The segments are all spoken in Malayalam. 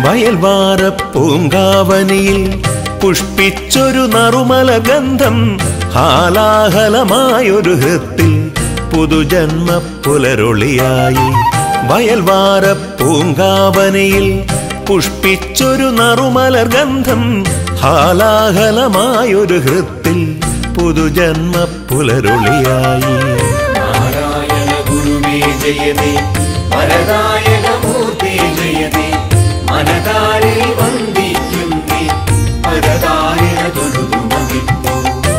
വയൽവാര പൂങ്കാവനിയിൽ പുഷ്പിച്ചൊരു നറുമല ഗന്ധം ഹാലാഹലമായൊരു ഹൃത്തിൽ പുതുജന്മ പുലരൊളിയായി വയൽവാര പൂങ്കാവനിയിൽ പുഷ്പിച്ചൊരു നറുമലർ ഗന്ധം ഹാലാഹലമായൊരു ഹൃത്തിൽ പുതുജന്മ പുലരൊളിയായി നാരായണ ഗുരുവേ ജയതേ വരദായക മൂർത്തി ജയതേ മനതാരിൽ വന്ദിക്കും നീ പരതാരിണ തൊഴുതു മതിപ്പോ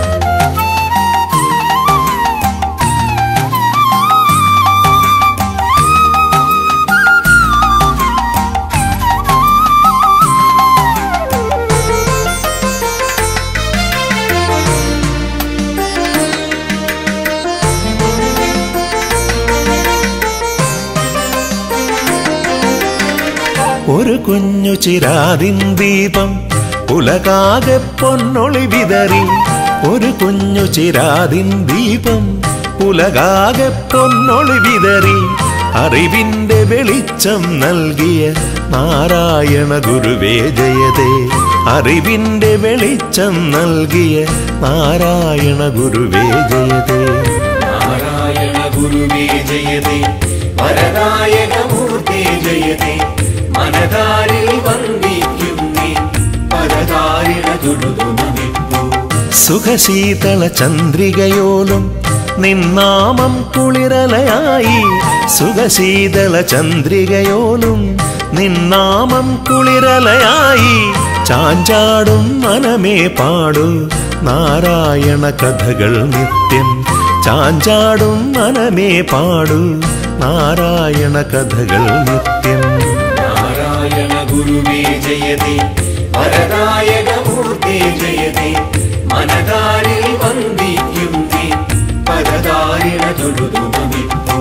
ഒരു കുഞ്ഞു ചിരാതിൻ ദീപം ഉലകാകെ പൊന്നൊളി വിതറി ഒരു കുഞ്ഞു ചിരാതിൻ ദീപം ഉലകാകെ പൊന്നൊളി വിതറി അറിവിന്റെ വെളിച്ചം നൽകിയ നാരായണ ഗുരുവേ ജയതേ അറിവിന്റെ വെളിച്ചം നൽകിയ നാരായണ ഗുരുവേ ജയതേ നാരായണ ഗുരുവേ ജയതേ വരദായക മൂർത്തി ജയതേ മനതാരിൽ വന്ദിക്കും നീ പരതാരിണ തൊഴുതു മതിപ്പോ സുഖശീതള ചന്ദ്രികയോലും നിന്നാമം കുളിരലയായി സുഖശീതള ചന്ദ്രികയോലും നിന്നാമം കുളിരലയായി ചാഞ്ചാടും മനമേ പാടു നാരായണ കഥകൾ നിത്യം ചാഞ്ചാടും മനമേ പാടു നാരായണ കഥകൾ നിത്യം നാരായണ ഗുരുവേ ജയതേ വരദായക മൂർത്തി ജയതേ മനതാരിൽ വന്ദിക്കും നീ പരതാരിണ തൊഴുതു മതിപ്പോ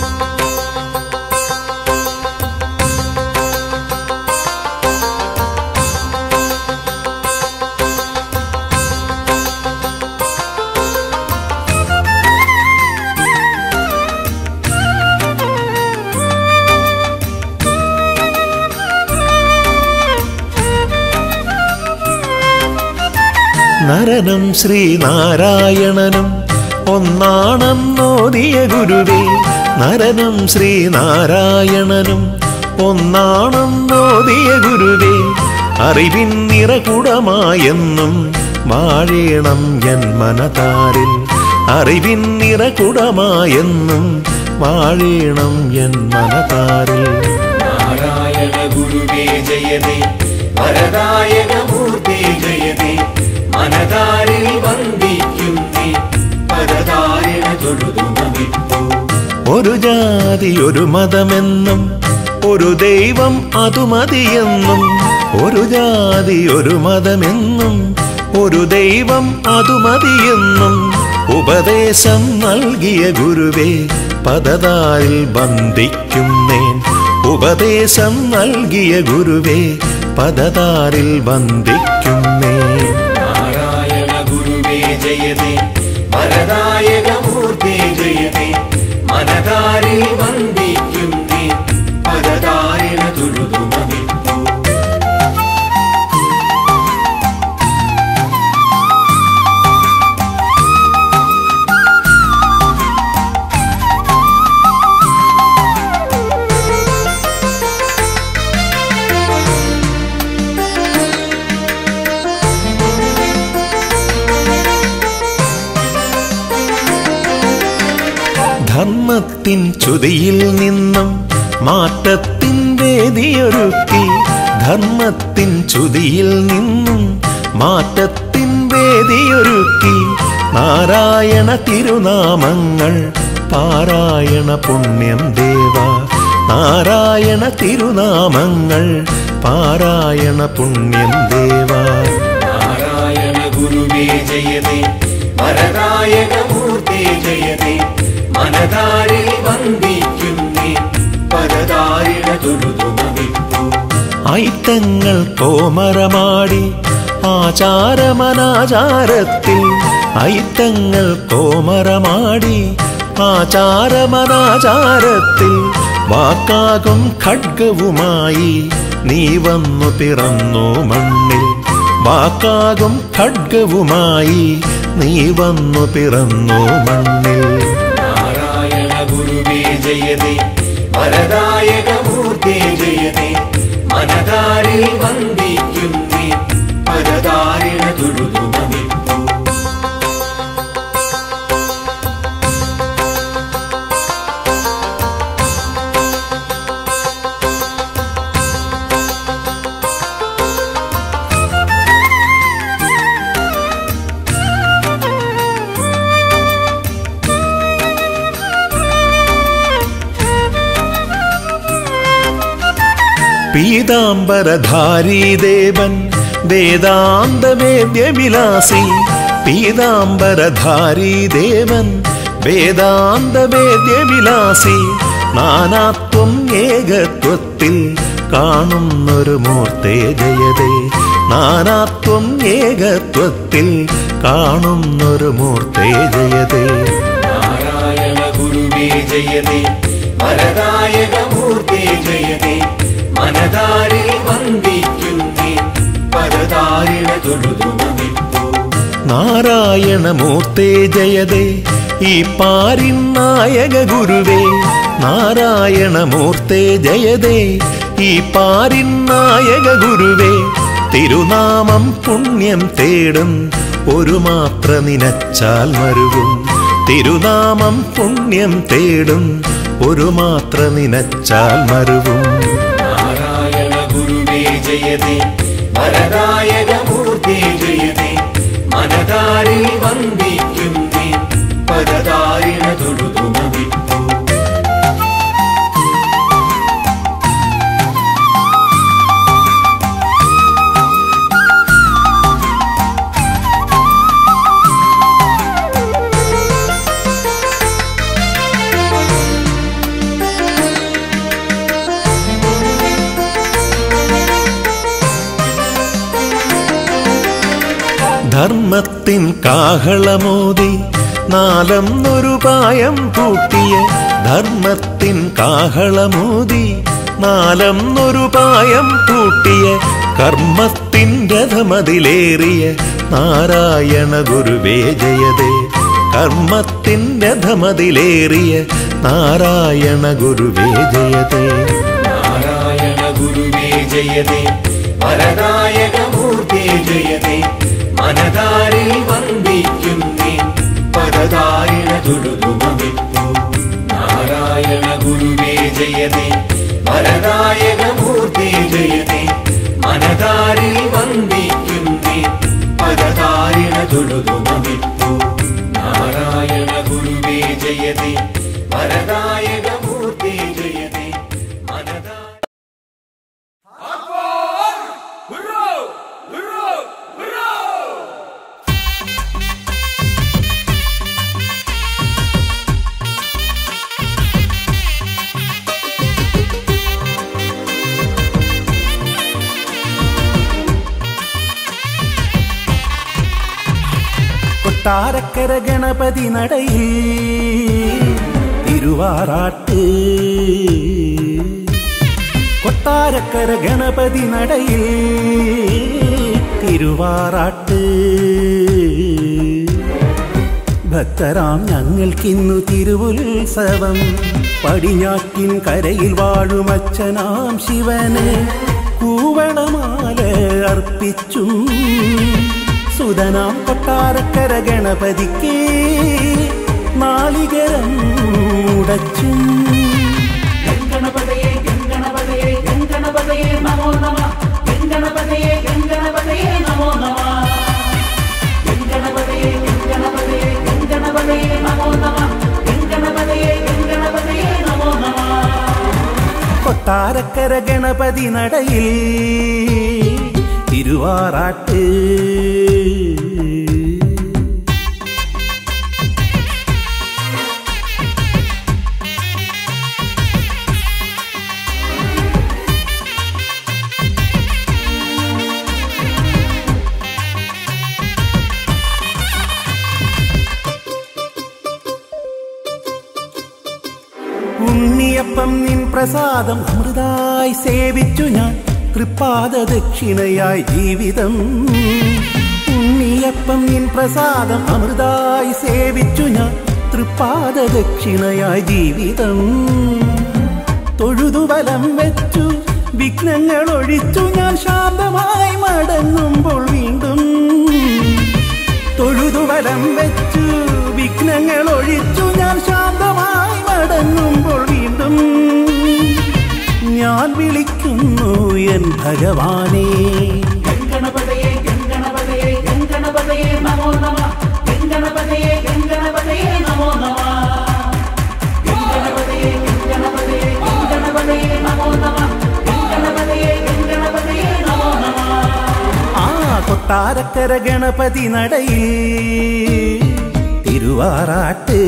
നരനും ശ്രീനാരായണനും ഒന്നാണം നോദിയ ഗുരുവേ നരനും ശ്രീനാരായണനും ഒന്നാണം നോദിയ ഗുരുവേ അറിവിൻ നിറകുടമായെന്നും വാഴേണം എൻ മനതാരിൽ അറിവിൻ നിറകുടമായെന്നും വാഴേണം എൻ മനതാരിൽ നാരായണ ഗുരുവേ ജയതേ വരദായക മൂർത്തി ജയതേ മനതാരിൽ വന്ദിക്കും നീ പരതാരിണ തൊഴുതു മതിപ്പോ ഒരു ജാതി ഒരു മതമെന്നും ഒരു ദൈവം അതു മതിയെന്നും ഒരു ജാതി ഒരു മതമെന്നും ഒരു ദൈവം അതു മതിയെന്നും ഉപദേശം നൽകിയ ഗുരുവേ പദതാരിൽ ബന്ധിക്കുന്നേൻ ഉപദേശം നൽകിയ ഗുരുവേ പദതാരിൽ ബന്ധിക്കുന്നേൻ നാരായണ ഗുരുവേ ജയതേ വരദായക മൂർത്തി ജയതേ മനതാരിൽ വന്ദിക്കും നീ പരതാരിണ തൊഴുതു മതിപ്പോ ധർമ്മത്തിൻ ചുതിയിൽ നിന്നും മാറ്റത്തിൻ വേദിയൊരുക്കി ധർമ്മത്തിൻ ചുതിയിൽ നിന്നും മാറ്റത്തിൻ വേദിയൊരുക്കി നാരായണ തിരുനാമങ്ങൾ പാരായണ പുണ്യം ദേവ നാരായണ തിരുനാമങ്ങൾ പാരായണ പുണ്യം ദേവ നാരായണ ഗുരുവേ ജയതേ വരദായക മൂർത്തി ജയതേ മനതാരിൽ വന്ദിക്കും നീ പരതാരിണ തൊഴുതു മതിപ്പോ ഐത്തങ്ങൾ കോമരമാടി ആചാരമനാചാരത്തിൽ ഐത്തങ്ങൾ കോമരമാടി ആചാരമനാചാരത്തിൽ വാക്കാകും ഖഡ്ഗവുമായി നീ വന്നു പിറന്നു മണ്ണിൽ വാക്കാകും ഖഡ്ഗവുമായി നീ വന്നു പിറന്നു മണ്ണിൽ നാരായണ ഗുരുവേ ജയതേ വരദായകമൂർത്തേ ജയതേ മനതാരിൽ വന്ദിക്കുന്നേ പരതാരിണ തൊഴുതുമമിപ്പൂ പീതാംബരധാരീ ദേവൻ വേദാന്ത വേദ്യവിലാസി പീതാംബരധാരീ ദേവൻ വേദാന്ത വേദ്യവിലാസി നാനാത്വം ഏകത്വത്തിൽ കാണുന്നൊരു മൂർത്തേ ജയതേ നാനാത്വം ഏകത്വത്തിൽ കാണുന്നൊരു മൂർത്തേ ജയതേ നാരായണ ഗുരുവേ ജയതേ വരദായകമൂർത്തേ ജയതേ മനതാരിൽ വന്ദിക്കുന്നേ പരതാരിണ തൊഴുതുമമിപ്പൂ നാരായണമൂർത്തേ ജയതേ ഈ പാരിൻ നായക ഗുരുവേ നാരായണമൂർത്തേ ജയതേ ഈ പാരിൻ നായക ഗുരുവേ തിരുനാമം പുണ്യം തേടും ഒരു മാത്ര നിനച്ചാൽ മരുവും തിരുനാമം പുണ്യം തേടും ഒരു മാത്ര നിനച്ചാൽ മരുവും നാരായണ ഗുരുവേ ജയതേ വരദായകമൂർത്തേ ജയതേ മനതാരിൽ വന്ദിക്കുന്നേ പരതാരിണ തൊഴുതുമമിപ്പൂ ധർമ്മത്തിൻ കാഹളമോതി നാലം ഒരു പായം പൂട്ടിയ ധർമ്മത്തിൻ കാഹളമോതി നാലം ഒരു പായം പൂട്ടിയ കർമ്മത്തിൻ രഥമതിലേറിയ നാരായണ ഗുരുവേ ജയതേ കർമ്മത്തിൻ രഥമതിലേറിയ നാരായണ ഗുരുവേ ജയതേ നാരായണ ഗുരുവേ ജയതേ വരദായകമൂർത്തേ ജയതേ മനതാരിൽ വന്ദിക്കുന്നേ പരതാരിണ തൊഴുതുമമിപ്പൂ നാരായണ ഗുരുവേ ജയതേ വരദായകമൂർത്തേ ജയതേ മനതാരിൽ വന്ദിക്കുന്നേ പരതാരിണ തൊഴുതുമമിപ്പൂ നാരായണ ഗുരുവേ ജയതേ വരദായകമൂർത്തേ ജയതേ മനതാ കൊട്ടാരക്കര ഗണപതി നടയിൽ തിരുവാറാട്ട് കൊട്ടാരക്കര ഗണപതി നടയിൽ തിരുവാറാട്ട് ഭക്തരാം ഞങ്ങൾക്കിന്നു തിരുവുത്സവം പടിഞ്ഞാറ്റിൻ കരയിൽ വാഴുമച്ചനാം ശിവന് കൂവളമാല അർപ്പിച്ചും സുതനാം കൊട്ടാരക്കര ഗണപതിക്ക് നാളികരം ഉടച്ചും ഗണപതയെ ഗണപതയെ ഗണപതയെ നമോ നമ ഗണപതയെ ഗണപതയെ നമോ നമ ഗണപതയെ ഗണപതയെ ഗണപതയെ നമോ നമ ഗണപതയെ ഗണപതയെ നമോ നമ കൊട്ടാരക്കര ഗണപതി നടയിൽ തിരുവാറാട്ട് ഉണ്ണിയപ്പം നിൻ പ്രസാദം അമൃതായി സേവിച്ചു ഞാൻ തൃപ്പാദ ദക്ഷിണയായി ജീവിതം ഉണ്ണിയപ്പം നിൻ പ്രസാദം അമൃതായി സേവിച്ചു ഞാൻ തൃപ്പാദ ദക്ഷിണയായി ജീവിതം തൊഴുതുവലം വെച്ചു വിഘ്നങ്ങൾ ഒഴിച്ചു ഞാൻ ശാന്തമായി മടങ്ങുമ്പോൾ വീണ്ടും തൊഴുതുവലം വെച്ചു വിഘ്നങ്ങൾ ഒഴിച്ചു ഞാൻ ശാന്തമായി മടങ്ങുമ്പോൾ വീണ്ടും ഞാൻ വിളിക്കുന്നു എൻ ഭഗവാനേ ഗംഗണപതയെ ഗംഗണപതയെ ഗംഗണപതയെ നമോ നമ ഗംഗണപതയെ ഗംഗണപതയെ നമോ നമ ഗംഗണപതയെ ഗംഗണപതയെ ഗംഗണപതയെ നമോ നമ ഗംഗണപതയെ ഗംഗണപതയെ നമോ നമ ആ കൊട്ടാരക്കര ഗണപതി നടയിൽ തിരുവാറാട്ട്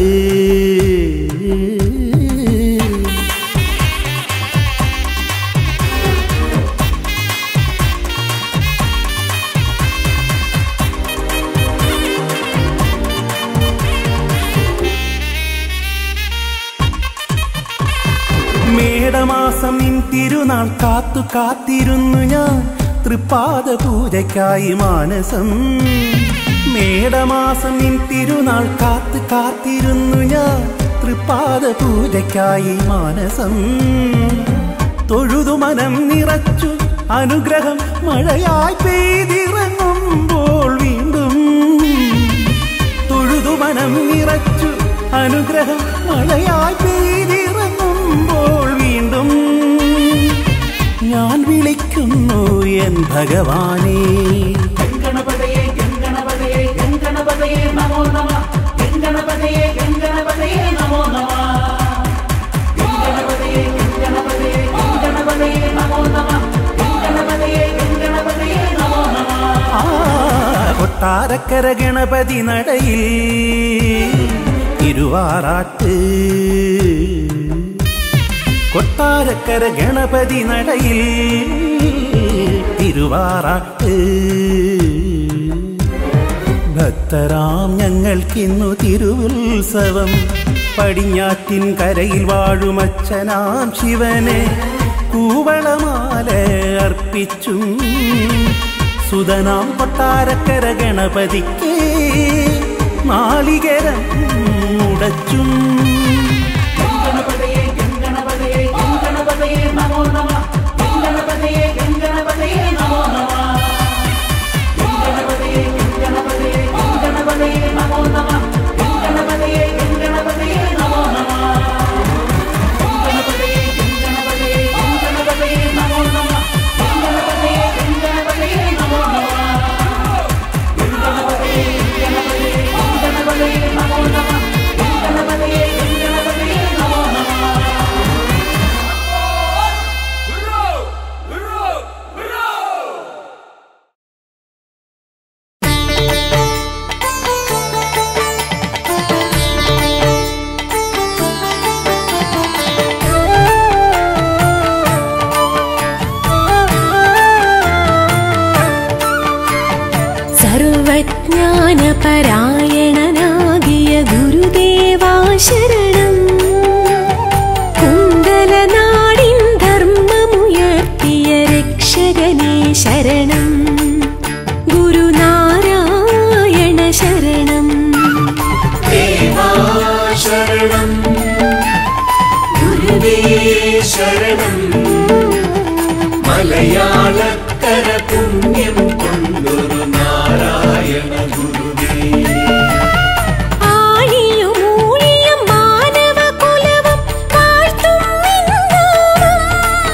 മേടമാസം നിൻ തിരുനാൾ കാത്തു കാത്തിരുന്നു ഞാൻ തൃപ്പാദ പൂജയ്ക്കായി മാനസം മേടമാസം നിൻ തിരുനാൾ കാത്തു കാത്തിരുന്നു ഞാൻ തൃപ്പാദ പൂജയ്ക്കായി മാനസം തൊഴുതു മനം നിറച്ചു അനുഗ്രഹം മഴയായി പെയ്തിറങ്ങുമ്പോൾ വീണ്ടും തൊഴുതു മനം നിറച്ചു അനുഗ്രഹം മഴയായി പെയ്തിറങ്ങുമ്പോൾ വീണ്ടും ഞാൻ വിളിക്കുന്നു എൻ ഭഗവാനേ ഗംഗണപതയെ ഗംഗണപതയെ ഗംഗണപതയെ നമോ നമ ഗംഗണപതയെ ഗംഗണപതയെ നമോ നമ ഗംഗണപതയെ ഗംഗണപതയെ ഗംഗണപതയെ നമോ നമ ഗംഗണപതയെ ഗംഗണപതയെ നമോ നമ ആ കൊട്ടാരക്കര ഗണപതി നടയിൽ തിരുവാറാട്ട് കൊട്ടാരക്കര ഗണപതി നടയിൽ തിരുവാറാട്ട് ഭക്തരാം ഞങ്ങൾക്കിന്നു തിരുവുത്സവം പടിഞ്ഞാറ്റിൻ കരയിൽ വാഴുമച്ഛനാം ശിവനെ കൂവളമാല അർപ്പിച്ചും സുതനാം കൊട്ടാരക്കര ഗണപതിക്ക് നാളികരം മുടച്ചും ഗംഗണപതയെ ഗംഗണപതയെ ഗംഗണപതയെ നമോ നമ ഗംഗണപതയെ ഗംഗണപതയെ നമോ നമ ഗംഗണപതയെ ഗംഗണപതയെ ഗംഗണപതയെ നമോ നമ ഗംഗണപതയെ ഗംഗണപതയെ നമോ നമ ഗംഗണപതയെ ഗംഗണപതയെ ഗംഗണപതയെ നമോ നമ ഗംഗണപതയെ ഗംഗണപതയെ നമോ നമ ഗംഗണപതയെ ഗംഗണപതയെ ഗംഗണപതയെ നമോ നമ ഗംഗണപതയെ ഗംഗണപതയെ നമോ നമ സർവജ്ഞാനപരായണനാകിയ ഗുരുദേവാ ശരണം കുണ്ടലനാടിൻ ധർമ്മമുയർത്തിയ രക്ഷകനേ ശരണം ഗുരുനാരായണ ശരണം ശരണം ഗുരുവേ ശരണം മലയാളക്കര പുണ്യം കൊണ്ടൊരു നാരായണ ഗുരുവേ ആഴിയും ഊഴിയും മാനവകുലവും വാഴ്ത്തും നിന്നാമം.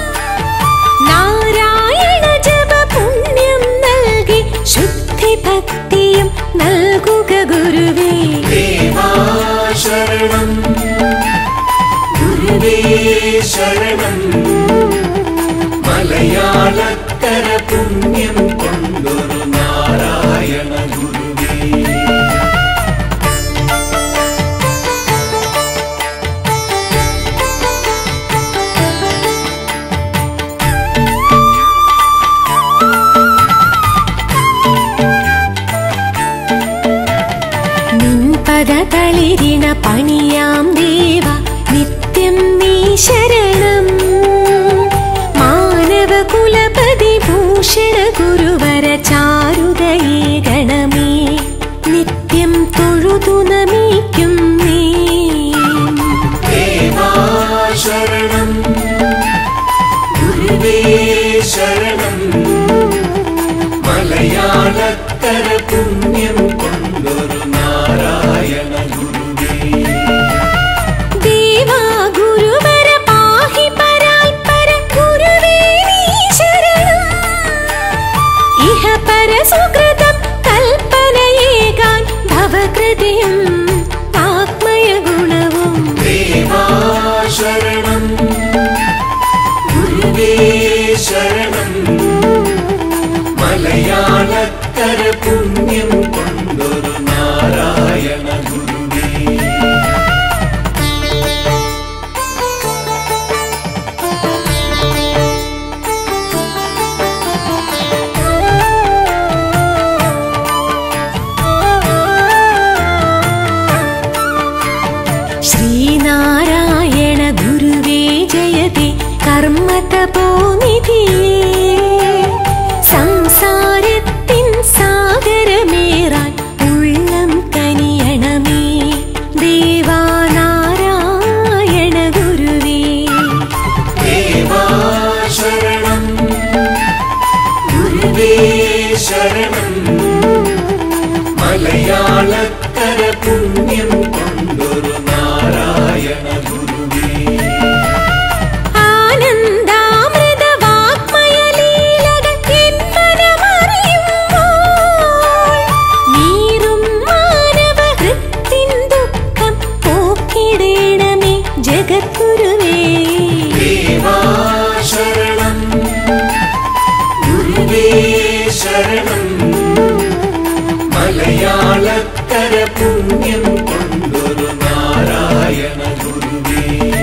നാരായണ ജപ പുണ്യം നൽകി ശുദ്ധി ഭക്തിയും നൽകുക ഗുരുവേ ദേവാ ശരണം ഗുരുവേ ശരണം മലയാളക്കര പുണ്യം കൊണ്ടൊരു നാരായണ ഗുരുവേ നിൻ പദതളിരിണ പണിയാം ദേവ നിത്യം നീ ശരണം മാനവകുലപതി ഭൂഷണ ഗുരുവര ചാരുതയേ ഗണമേ നിത്യം തൊഴുതു നമിക്കും നീ ദേവാ ശരണം ഗുരുവേ ശരണം മലയാളക്കര പുണ്യം കൊണ്ടൊരു നാരായണ ഗുരുവേ ദേവാ ഗുരുവര പാഹി പരാൽപര ഗുരുവേ നീ ശരണം ഇഹ പര സുകൃതം കൽപ്പനയേകാൻ ഭവകൃതിയും ആത്മയ ഗുണവും ദേവാ ശരണം ഗുരുവേ ശരണം മലയാളക്കര പുണ്യം കൊണ്ടൊരു നാരായണ ഗുരുവേ ശ്രീനാരായണ ഗുരുവേ ജയതി കർമ്മതപോനിധിയേ സംസാരത്തിൻ സാഗരമേറാൻ ഉള്ളം കനിയണമേ ദേവാനാരായണ ഗുരുവേ ദേവാ ശരണം ഗുരുവേ ശരണം മലയാളക്കര പുണ്യം കൊണ്ടൊരു നാരായണ ഗുരുവേ ആനന്ദാമൃത വാഗ്മയലീലകൾ എൻ മനമറിയുമ്പോൾ നീറും മാനവഹൃത്തിൻ ദുഃഖം പോക്കിടേണമേ ജഗദ്ഗുരുവേ ദേവാ ശരണം ഗുരുവേ ശരണം മലയാളക്കര പുണ്യം കൊണ്ടൊരു നാരായണ ഗുരുവേ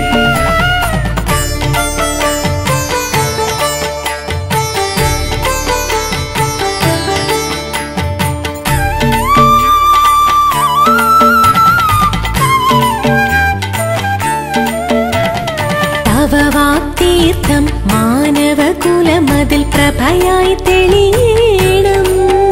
തവ വാക്തീർത്ഥം മാനവകുലമതിൽ പ്രഭയായി തെളിയണം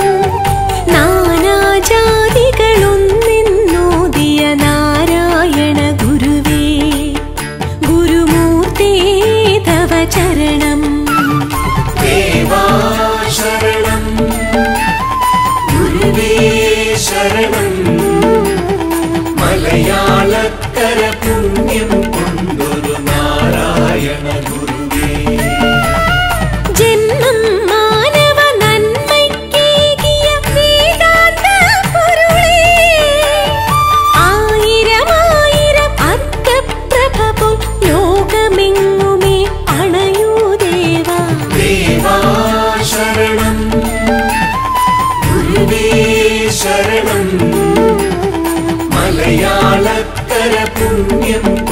നാനാജാതികളൊന്നിന്നോദിയ നാരായണ ഗുരുവേ ഗുരുമൂർത്തേ തവ ചരണം ദേവാ ശരണം ഗുരുവേ ശരണം മലയാളക്കര പുണ്യം കൊണ്ടൊരു നാരായണ ഗുരുവേ ജന്മം മാനവ നന്മയ്ക്കേകിയ വേദാന്ത പൊരുളേ ആയിരമായിരം അർത്ഥപ്രഭ പോൽ ലോകമെങ്ങുമേ അണയൂ ദേവാ ദേവാ ശരണം ഗുരുവേ ശരണം മലയാളക്കര പുണ്യം